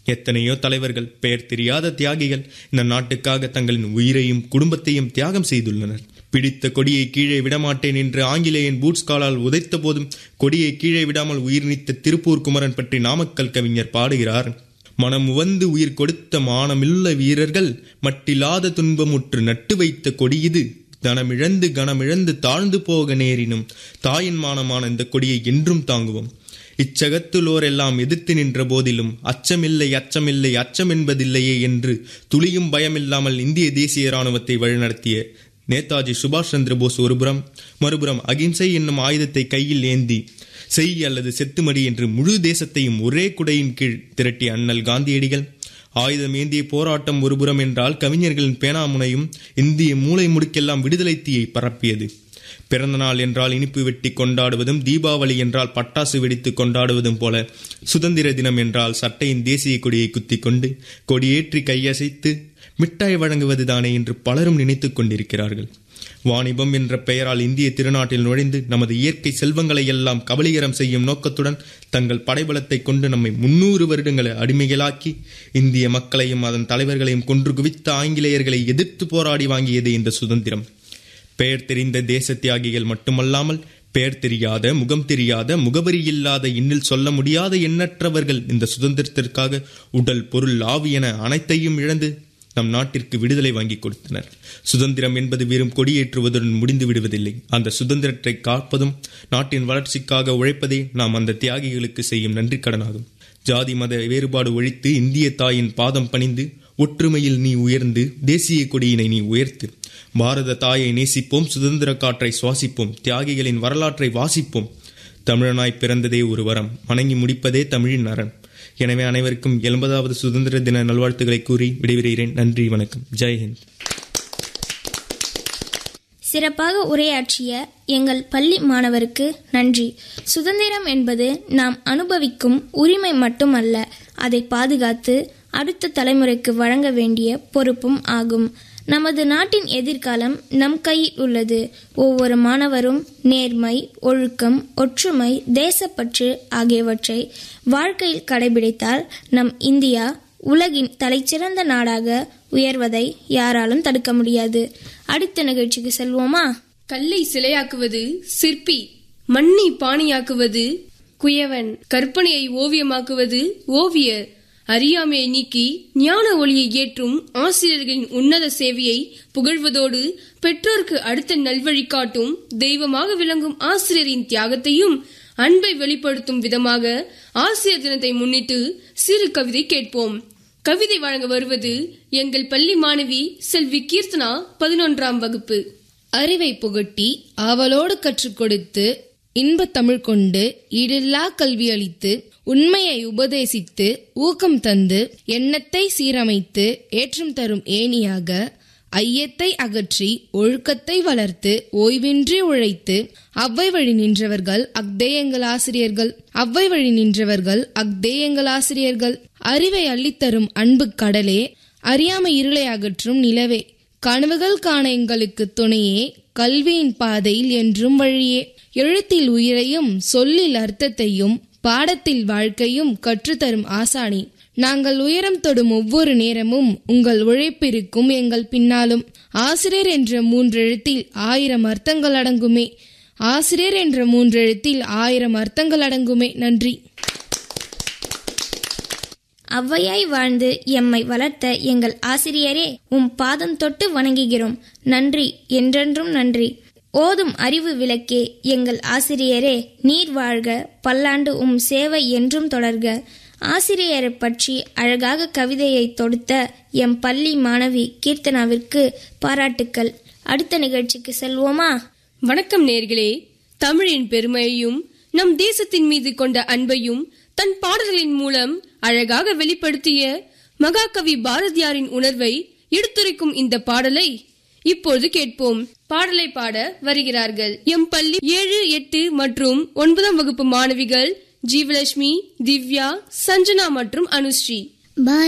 எத்தனையோ தலைவர்கள் பெயர் தெரியாத தியாகிகள் இந்த நாட்டுக்காக தங்களின் உயிரையும் குடும்பத்தையும் தியாகம் செய்துள்ளனர் பிடித்த கொடியை கீழே விடமாட்டேன் என்று ஆங்கிலேயன் பூட்ஸ் காலால் உதைத்த போதும் கொடியை கீழே விடாமல் உயிர் நீத்த திருப்பூர் குமரன் பற்றி நாமக்கல் கவிஞர் பாடுகிறார் மனம் உவந்து உயிர் கொடுத்த மானமில்ல வீரர்கள் மட்டில்லாத துன்பமுற்று நட்டு வைத்த கொடியிது தனமிழந்து கனமிழந்து தாழ்ந்து போக நேரினும் தாயின் மானமான இந்த கொடியை என்றும் தாங்குவோம் இச்சகத்துலோர் எல்லாம் எதிர்த்து நின்ற போதிலும் அச்சமில்லை அச்சமில்லை அச்சம் என்பதில்லையே என்று துளியும் பயமில்லாமல் இந்திய தேசிய இராணுவத்தை வழிநடத்திய நேதாஜி சுபாஷ் சந்திர போஸ் ஒருபுறம் மறுபுறம் அகிம்சை என்னும் ஆயுதத்தை கையில் ஏந்தி செய் அல்லது செத்துமடி என்று முழு தேசத்தையும் ஒரே குடையின் கீழ் திரட்டிய அண்ணல் காந்தியடிகள் ஆயுதம் ஏந்திய போராட்டம் ஒருபுறம் என்றால் கவிஞர்களின் பேனாமுனையும் இந்திய மூளை முடுக்கெல்லாம் விடுதலை தீயை பரப்பியது பிறந்த நாள் என்றால் இனிப்பு வெட்டி கொண்டாடுவதும் தீபாவளி என்றால் பட்டாசு வெடித்து கொண்டாடுவதும் போல சுதந்திர தினம் என்றால் சட்டையின் தேசிய கொடியை குத்தி கொண்டு கொடியேற்றி கையசைத்து மிட்டாய் வழங்குவதுதானே என்று பலரும் நினைத்துக் கொண்டிருக்கிறார்கள் வாணிபம் என்ற பெயரால் இந்திய திருநாட்டில் நுழைந்து நமது இயற்கை செல்வங்களை எல்லாம் கபலீகரம் செய்யும் நோக்கத்துடன் தங்கள் படைபலத்தை கொண்டு நம்மை முன்னூறு வருடங்களை அடிமைகளாக்கி இந்திய மக்களையும் அதன் தலைவர்களையும் கொன்று குவித்த ஆங்கிலேயர்களை எதிர்த்து போராடி வாங்கியது இந்த சுதந்திரம் பெயர் தெரிந்த தேச தியாகிகள் மட்டுமல்லாமல் பெயர் தெரியாத முகம் தெரியாத முகவரி இல்லாத இன்னில் சொல்ல முடியாத எண்ணற்றவர்கள் இந்த சுதந்திரத்திற்காக உடல் பொருள் ஆவி என அனைத்தையும் இழந்து நம் நாட்டிற்கு விடுதலை வாங்கி கொடுத்தனர் சுதந்திரம் என்பது வெறும் கொடியேற்றுவதுடன் முடிந்து விடுவதில்லை அந்த சுதந்திரத்தை காப்பதும் நாட்டின் வளர்ச்சிக்காக உழைப்பதே நாம் அந்த தியாகிகளுக்கு செய்யும் நன்றி கடனாகும் ஜாதி மத வேறுபாடு ஒழித்து இந்திய தாயின் பாதம் பணிந்து ஒற்றுமையில் நீ உயர்ந்து தேசிய கொடியினை நீ உயர்த்து பாரத தாயை நேசிப்போம் சுதந்திர காற்றை சுவாசிப்போம் தியாகிகளின் வரலாற்றை வாசிப்போம் தமிழனாய் பிறந்ததே ஒரு வரம் வணங்கி முடிப்பதே தமிழின் அறம் எனவே அனைவருக்கும் எண்பதாவது சுதந்திர தின நல்வாழ்த்துக்களை கூறி விடைபெறுகிறேன் நன்றி வணக்கம் ஜெய்ஹிந்த் சிறப்பாக உரையாற்றிய எங்கள் பள்ளி மாணவருக்கு நன்றி சுதந்திரம் என்பது நாம் அனுபவிக்கும் உரிமை மட்டுமல்ல அதை பாதுகாத்து அடுத்த தலைமுறைக்கு வழங்க வேண்டிய பொறுப்பும் ஆகும் நமது நாட்டின் எதிர்காலம் நம் கையில் உள்ளது ஒவ்வொரு மாணவரும் நேர்மை ஒழுக்கம் ஒற்றுமை தேசப்பற்று ஆகியவற்றை வாழ்க்கையில் கடைபிடித்தால் நம் இந்தியா உலகின் தலைச்சிறந்த நாடாக உயர்வதை யாராலும் தடுக்க முடியாது அடுத்த நிகழ்ச்சிக்கு செல்வோமா கல்லை சிலையாக்குவது சிற்பி மண்ணை பாணியாக்குவது குயவன் கற்பனையை ஓவியமாக்குவது ஓவியர் அறியாமையை நீக்கி ஞான ஒளியை ஏற்றும் ஆசிரியர்களின் உன்னத சேவையை புகழ்வதோடு பெற்றோருக்கு அடுத்த நல்வழி காட்டும் தெய்வமாக விளங்கும் ஆசிரியரின் தியாகத்தையும் அன்பை வெளிப்படுத்தும் விதமாக ஆசிரியர் தினத்தை முன்னிட்டு சிறு கவிதை கேட்போம் கவிதை வழங்க வருவது எங்கள் பள்ளி மாணவி செல்வி கீர்த்தனா பதினொன்றாம் வகுப்பு அறிவை புகட்டி ஆவலோடு கற்றுக் கொடுத்து இன்பத் தமிழ் கொண்டு ஈடில்லா கல்வி அளித்து உண்மையை உபதேசித்து ஊக்கம் தந்து எண்ணத்தை சீரமைத்து ஏற்றம் தரும் ஏணியாக ஐயத்தை அகற்றி ஒழுக்கத்தை வளர்த்து ஓய்வின்றி உழைத்து அவ்வை வழி நின்றவர்கள் அக்தே எங்கள் ஆசிரியர்கள் அவ்வை வழி நின்றவர்கள் அக்தே எங்கள் ஆசிரியர்கள் அறிவை அள்ளித்தரும் அன்பு கடலே அறியாமை இருளை அகற்றும் நிலவே கனவுகள் காண எங்களுக்கு துணையே கல்வியின் பாதையில் என்றும் வழியே எழுத்தில் உயிரையும் சொல்லில் அர்த்தத்தையும் பாடத்தில் வாழ்க்கையும் கற்றுத்தரும் ஆசானி நாங்கள் உயரம் தொடும் ஒவ்வொரு நேரமும் உங்கள் உழைப்பிருக்கும் எங்கள் பின்னாலும் ஆசிரியர் என்ற மூன்றெழுத்தில் ஆயிரம் அர்த்தங்கள் அடங்குமே ஆசிரியர் என்ற மூன்றெழுத்தில் ஆயிரம் அர்த்தங்கள் அடங்குமே நன்றி ஔவையாய் வாழ்ந்து எம்மை வளர்த்த எங்கள் ஆசிரியரே உம் பாதம் தொட்டு வணங்குகிறோம் நன்றி என்றென்றும் நன்றி ஓதும் அறிவு விளக்கே எங்கள் ஆசிரியரே நீர் வாழ்க பல்லாண்டு உம் சேவை என்றும் தொடர்க ஆசிரியரை பற்றி அழகாக கவிதையை தொடுத்த எம் பள்ளி மாணவி கீர்த்தனாவிற்கு பாராட்டுக்கள் அடுத்த நிகழ்ச்சிக்கு செல்வோமா வணக்கம் நேர்களே தமிழின் பெருமையையும் நம் தேசத்தின் மீது கொண்ட அன்பையும் தன் பாடல்களின் மூலம் அழகாக வெளிப்படுத்திய மகாகவி பாரதியாரின் உணர்வை எடுத்துரைக்கும் இந்த பாடலை இப்போது கேட்போம் பாடலை பாட வருகிறார்கள் எம் பள்ளி ஏழு எட்டு மற்றும் ஒன்பதாம் வகுப்பு மாணவிகள் ஜீவலட்சுமி திவ்யா சஞ்சனா மற்றும் அனுஸ்ரீ